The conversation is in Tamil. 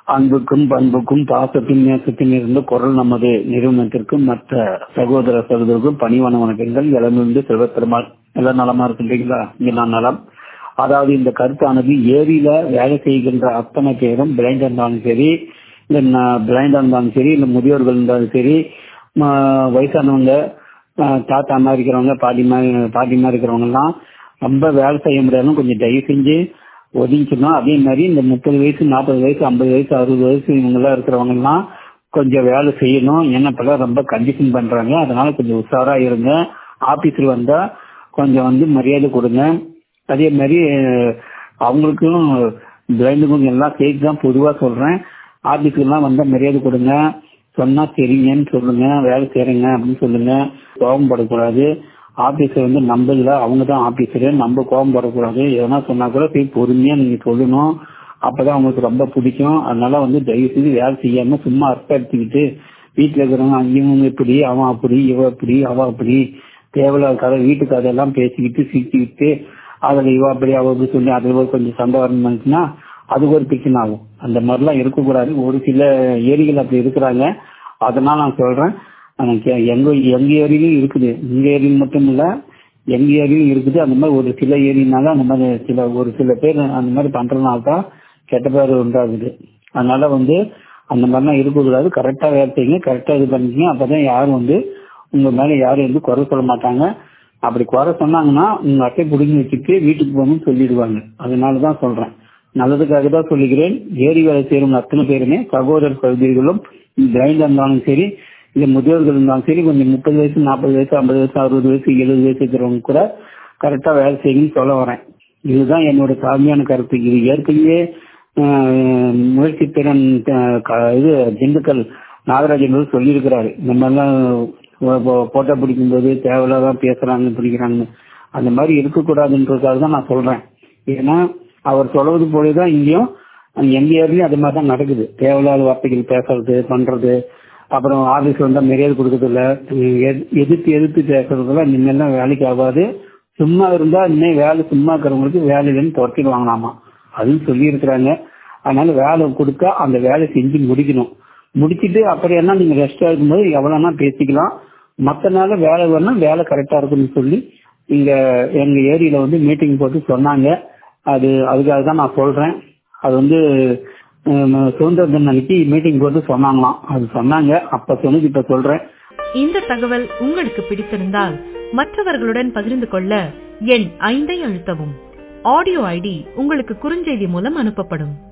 அன்புக்கும் பண்புக்கும் பாசத்தின் நேசத்தின் இருந்த குரல் நமது நிறுவனத்திற்கும் மற்ற சகோதர சகோதரருக்கும் பணிவான வணக்கங்கள் இளமிருந்து செல்வத்திருமாள் எல்லாம் நலமா இருக்கின்றீங்களா இங்க நான் நலம் அதாவது இந்த கருத்தானது ஏரியில வேலை செய்கின்ற அத்தனை பேரும் பிளைண்டா இருந்தாலும் சரி இல்ல பிளைண்டா இருந்தாலும் சரி இல்ல முதியோர்கள் இருந்தாலும் சரி வயசானவங்க தாத்தா மாதிரி இருக்கிறவங்க பாட்டி மாதிரி பாட்டி மாதிரி இருக்கிறவங்க எல்லாம் ரொம்ப வேலை செய்ய முடியாதுன்னு கொஞ்சம் தயவு செஞ்சு ஒதுங்கிக்கணும் அதே மாதிரி இந்த முப்பது வயசு நாற்பது வயசு ஐம்பது வயசு அறுபது வயசு இவங்கெல்லாம் இருக்கிறவங்க எல்லாம் கொஞ்சம் வேலை செய்யணும் ஏன்னா இப்பெல்லாம் ரொம்ப கண்டிஷன் பண்றாங்க அதனால கொஞ்சம் உஷாரா இருங்க ஆபீஸ்ல வந்தா கொஞ்சம் வந்து மரியாதை கொடுங்க அதே மாதிரி அவங்களுக்கும் பிளைண்டுக்கும் எல்லாம் சேர்த்து தான் பொதுவா சொல்றேன் ஆபீஸ்க்கு எல்லாம் வந்தா மரியாதை கொடுங்க சொன்னா சரிங்கன்னு சொல்லுங்க வேலை செய்யறீங்க அப்படின்னு சொல்லுங்க கோபப்படக்கூடாது ஆபீஸர் வந்து நம்ம இல்ல அவங்க தான் ஆபீஸரு நம்ம கோபம் படக்கூடாது எதனா சொன்னா கூட போய் பொறுமையா நீங்க சொல்லணும் அப்பதான் அவங்களுக்கு ரொம்ப பிடிக்கும் அதனால வந்து தயவு செய்து வேலை செய்யாம சும்மா அர்த்தம் எடுத்துக்கிட்டு வீட்டுல இருக்கிறவங்க அங்கேயும் இப்படி அவன் அப்படி இவ அப்படி அவ அப்படி தேவையில்லாத கதை வீட்டு கதையெல்லாம் பேசிக்கிட்டு சிரிச்சுக்கிட்டு அதுல இவ அப்படி அவ அப்படி சொல்லி அதுல கொஞ்சம் சண்டை வரணும்னுச்சுன்னா அது ஒரு பிரச்சனை ஆகும் அந்த மாதிரிலாம் இருக்கக்கூடாது ஒரு சில ஏரிகள் அப்படி இருக்கிறாங்க அதனால நான் சொல்றேன் எங்க எங்க ஏரியிலும் இருக்குது இங்க ஏரியில் மட்டும் இல்ல எங்க ஏரியிலும் இருக்குது அந்த மாதிரி ஒரு சில ஏரியினால அந்த மாதிரி சில ஒரு சில பேர் அந்த மாதிரி பண்றதுனால தான் கெட்ட பேர் உண்டாகுது அதனால வந்து அந்த மாதிரிலாம் இருக்கக்கூடாது கரெக்டா வேலை செய்யுங்க கரெக்டா இது பண்ணிக்கங்க அப்பதான் யாரும் வந்து உங்க மேல யாரும் வந்து குறை சொல்ல மாட்டாங்க அப்படி குறை சொன்னாங்கன்னா உங்க அட்டை பிடிங்கி வச்சுட்டு வீட்டுக்கு போகணும்னு சொல்லிடுவாங்க அதனாலதான் சொல்றேன் நல்லதுக்காக தான் சொல்லிக்கிறேன் ஏரி வேலை செய்யறவங்க அத்தனை பேருமே சகோதர சகோதரிகளும் பிளைண்ட் இருந்தாலும் சரி இல்ல முதியோர்கள் இருந்தாலும் சரி கொஞ்சம் முப்பது வயசு நாற்பது வயசு ஐம்பது வயசு அறுபது வயசு எழுபது வயசு இருக்கிறவங்க கூட கரெக்டா வேலை செய்யணும்னு சொல்ல வரேன் இதுதான் என்னோட தாழ்மையான கருத்து இது ஏற்கனவே முயற்சி திறன் இது திண்டுக்கல் நாகராஜன் சொல்லியிருக்கிறாரு இந்த மாதிரிலாம் போட்டோ பிடிக்கும்போது தேவையில்லாதான் பேசுறாங்க பிடிக்கிறாங்க அந்த மாதிரி இருக்கக்கூடாதுன்றதுக்காக தான் நான் சொல்றேன் ஏன்னா அவர் சொல்வது போலதான் இங்கேயும் எங்க ஏரியும் அது மாதிரி தான் நடக்குது தேவையில்லாத வார்த்தைகள் பேசுறது பண்றது அப்புறம் ஆபீஸ் வந்தா மரியாதை கொடுக்கறது இல்ல எதிர்த்து எதிர்த்து பேசுறதுலாம் இனிமேல்லாம் வேலைக்கு ஆகாது சும்மா இருந்தா இன்னும் வேலை சும்மா இருக்கிறவங்களுக்கு வேலையிலன்னு துரத்திட்டு வாங்கலாமா அதுவும் சொல்லி இருக்கிறாங்க அதனால வேலை கொடுத்தா அந்த வேலை செஞ்சு முடிக்கணும் முடிச்சிட்டு அப்புறம் என்ன நீங்க ரெஸ்டா இருக்கும்போது எவ்வளவுனா பேசிக்கலாம் மத்த நாள் வேலை வேணா வேலை கரெக்டா இருக்குன்னு சொல்லி இங்க எங்க ஏரியில வந்து மீட்டிங் போட்டு சொன்னாங்க அது அதுக்காக தான் நான் சொல்றேன் அது வந்து சுதந்திர தின அன்னைக்கு மீட்டிங் போட்டு சொன்னாங்களாம் அது சொன்னாங்க அப்ப சொன்னது இப்ப சொல்றேன் இந்த தகவல் உங்களுக்கு பிடித்திருந்தால் மற்றவர்களுடன் பகிர்ந்து கொள்ள எண் ஐந்தை அழுத்தவும் ஆடியோ ஐடி உங்களுக்கு குறுஞ்செய்தி மூலம் அனுப்பப்படும்